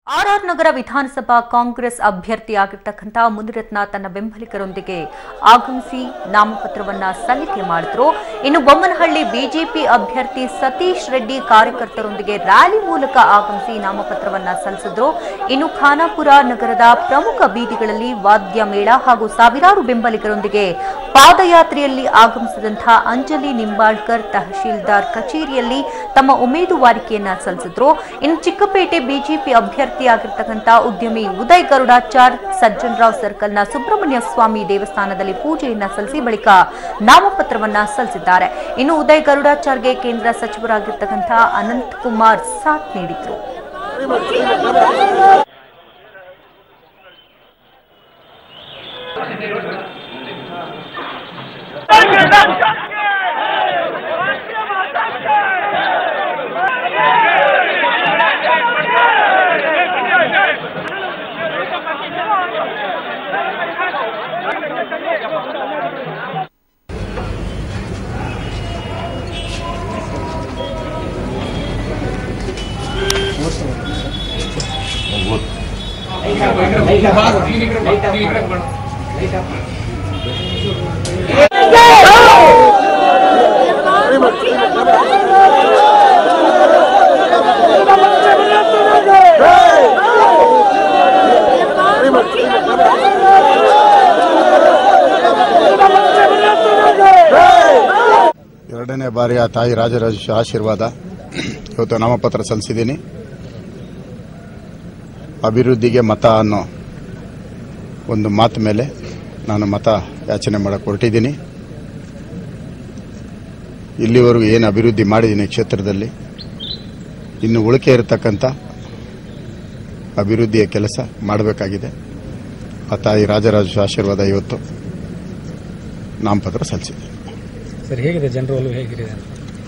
RR ನಗರ ವಿಧಾನಸಭಾ ಕಾಂಗ್ರೆಸ್ ಅಭ್ಯರ್ಥಿಯಾಗಿರ್ತಕ್ಕಂಥ ಮುನಿರತ್ನ ತನ್ನ ಬೆಂಬಲಿಗರೊಂದಿಗೆ ಆಗಮಿಸಿ ನಾಮಪತ್ರವನ್ನ ಸಲ್ಲಿಕೆ ಮಾಡಿದ್ರು ಇನ್ನು ಬೊಮ್ಮನಹಳ್ಳಿ ಬಿಜೆಪಿ ಅಭ್ಯರ್ಥಿ ಸತೀಶ್ ರೆಡ್ಡಿ ಕಾರ್ಯಕರ್ತರೊಂದಿಗೆ ರ್ಯಾಲಿ ಮೂಲಕ ಆಗಮಿಸಿ ನಾಮಪತ್ರವನ್ನ ಸಲ್ಲಿಸಿದ್ರು ಇನ್ನು ಖಾನಾಪುರ ನಗರದ ಪ್ರಮುಖ ಬೀದಿಗಳಲ್ಲಿ ವಾದ್ಯ ಮೇಳ ಹಾಗೂ ಸಾವಿರಾರು ಬೆಂಬಲಿಗರೊಂದಿಗೆ ಪಾದಯಾತ್ರೆಯಲ್ಲಿ ಆಗಮಿಸಿದಂತಹ ಅಂಜಲಿ ನಿಂಬಾಳ್ಕರ್ ತಹಶೀಲ್ದಾರ್ ಕಚೇರಿಯಲ್ಲಿ ತಮ್ಮ ಉಮೇದುವಾರಿಕೆಯನ್ನ ಸಲ್ಲಿಸಿದ್ರು ಇನ್ನು ಚಿಕ್ಕಪೇಟೆ ಬಿಜೆಪಿ ಅಭ್ಯರ್ಥಿಯಾಗಿರ್ತಕ್ಕಂಥ ಉದ್ಯಮಿ ಉದಯ್ ಗರುಡಾಚಾರ್ ಸಜ್ಜನರಾವ್ ಸರ್ಕಲ್ನ ಸುಬ್ರಹ್ಮಣ್ಯ ಸ್ವಾಮಿ ದೇವಸ್ಥಾನದಲ್ಲಿ ಪೂಜೆಯನ್ನ ಸಲ್ಲಿಸಿ ಬಳಿಕ ನಾಮಪತ್ರವನ್ನ ಸಲ್ಲಿಸಿದ್ದಾರೆ ಇನ್ನು ಉದಯ್ ಗರುಡಾಚಾರ್ಗೆ ಕೇಂದ್ರ ಸಚಿವರಾಗಿರ್ತಕ್ಕಂಥ ಅನಂತ್ ಕುಮಾರ್ ಸಾಥ್ ನೀಡಿದ್ರು ಎರಡನೇ ಬಾರಿ ಆ ತಾಯಿ ರಾಜರಾಜೇಶ್ವರಿ ಆಶೀರ್ವಾದ ಇವತ್ತು ನಾಮಪತ್ರ ಸಲ್ಲಿಸಿದ್ದೀನಿ ಅಭಿವೃದ್ಧಿಗೆ ಮತ ಅನ್ನೋ ಒಂದು ಮಾತು ಮೇಲೆ ನಾನು ಮತ ಯಾಚನೆ ಮಾಡಕ್ಕೆ ಹೊರಟಿದ್ದೀನಿ ಇಲ್ಲಿವರೆಗೂ ಏನು ಅಭಿವೃದ್ಧಿ ಮಾಡಿದ್ದೀನಿ ಕ್ಷೇತ್ರದಲ್ಲಿ ಇನ್ನು ಉಳಿಕೆ ಇರತಕ್ಕಂಥ ಅಭಿವೃದ್ಧಿಯ ಕೆಲಸ ಮಾಡಬೇಕಾಗಿದೆ ಆ ತಾಯಿ ರಾಜರಾಜೇಶ್ವರಿ ಆಶೀರ್ವಾದ ಇವತ್ತು ನಾಮಪತ್ರ ಸಲ್ಲಿಸಿದ್ದೀನಿ ಸರ್ ಹೇಗಿದೆ ಜನರ ಒಲವು ಹೇಗಿದೆ ಅಂತ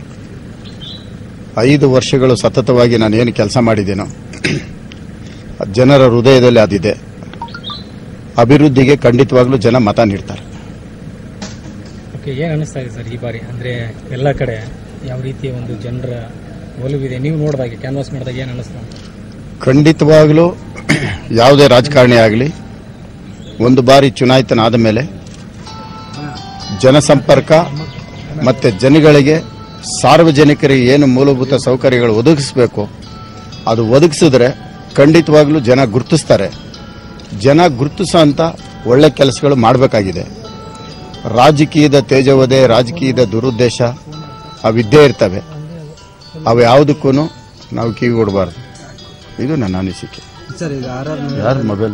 ಐದು ವರ್ಷಗಳು ಸತತವಾಗಿ ನಾನು ಏನು ಕೆಲಸ ಮಾಡಿದ್ದೇನೋ ಅದ್ ಜನರ ಹೃದಯದಲ್ಲಿ ಅದಿದೆ ಅಭಿವೃದ್ಧಿಗೆ ಖಂಡಿತವಾಗ್ಲೂ ಜನ ಮತ ನೀಡ್ತಾರೆ ಓಕೆ ಏನು ಅನಿಸ್ತಾ ಇದೆ ಸರ್ ಈ ಬಾರಿ ಅಂದ್ರೆ ಎಲ್ಲ ಕಡೆ ಯಾವ ರೀತಿಯ ಒಂದು ಜನರ ಒಲವಿದೆ ನೀವು ನೋಡಿದಾಗ ಕ್ಯಾನ್ವಾಸ್ ಮಾಡಿದಾಗ ಏನು ಅನಿಸ್ತಾ ಉಂಟು? ಖಂಡಿತವಾಗ್ಲೂ ಯಾವುದೇ ರಾಜಕಾರಣಿ ಆಗಲಿ ಒಂದು ಬಾರಿ ಚುನಾಯಿತನಾದ ಮೇಲೆ ಜನಸಂಪರ್ಕ ಮತ್ತೆ ಜನಗಳಿಗೆ ಸಾರ್ವಜನಿಕರಿಗೆ ಏನು ಮೂಲಭೂತ ಸೌಕರ್ಯಗಳು ಒದಗಿಸಬೇಕು ಅದು ಒದಗಿಸಿದ್ರೆ ಖಂಡಿತವಾಗ್ಲೂ ಜನ ಗುರುತಿಸ್ತಾರೆ ಜನ ಗುರುತಿಸೋ ಅಂತ ಒಳ್ಳೆ ಕೆಲಸಗಳು ಮಾಡಬೇಕಾಗಿದೆ ರಾಜಕೀಯದ ತೇಜವದೆ ರಾಜಕೀಯದ ದುರುದ್ದೇಶ ಅವಿದ್ದೇ ಇರ್ತವೆ ಅವು ಯಾವುದಕ್ಕೂ ನಾವು ಕಿವಿ ಕೊಡಬಾರ್ದು ಇದು ನನ್ನ ಅನಿಸಿಕೆ ಸರ್ ಈಗ ಆರ್ ಆರ್ ಯಾರು mobile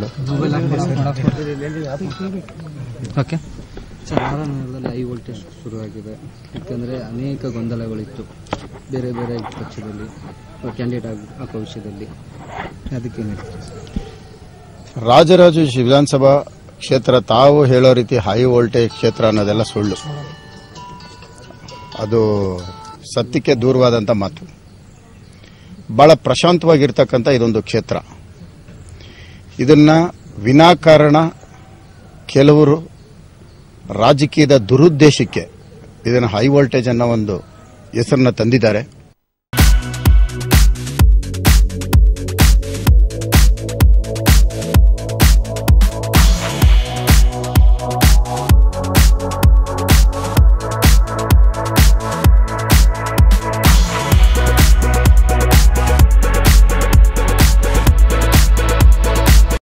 okay sir R R ನಗರದಲ್ಲಿ ಹೈ ವೋಲ್ಟೇಜ್ ಶುರುವಾಗಿದೆ ಯಾಕಂದರೆ ಅನೇಕ ಗೊಂದಲಗಳಿತ್ತು ಬೇರೆ ಬೇರೆ ಪಕ್ಷದಲ್ಲಿ ಕ್ಯಾಂಡಿಡೇಟ್ ಆಗ ಹಾಕೋ ವಿಷಯದಲ್ಲಿ ಅದಕ್ಕೆ ರಾಜರಾಜೇಶ್ವರಿ ವಿಧಾನಸಭಾ ಕ್ಷೇತ್ರ ತಾವು ಹೇಳೋ ರೀತಿ ಹೈ ವೋಲ್ಟೇಜ್ ಕ್ಷೇತ್ರ ಅನ್ನೋದೆಲ್ಲ ಸುಳ್ಳು ಅದು ಸತ್ಯಕ್ಕೆ ದೂರವಾದಂಥ ಮಾತು ಬಹಳ ಪ್ರಶಾಂತವಾಗಿರ್ತಕ್ಕಂಥ ಇದೊಂದು ಕ್ಷೇತ್ರ ಇದನ್ನ ವಿನಾಕಾರಣ ಕೆಲವರು ರಾಜಕೀಯದ ದುರುದ್ದೇಶಕ್ಕೆ ಇದನ್ನು ಹೈ ವೋಲ್ಟೇಜ್ ಅನ್ನೋ ಒಂದು ಹೆಸರನ್ನ ತಂದಿದ್ದಾರೆ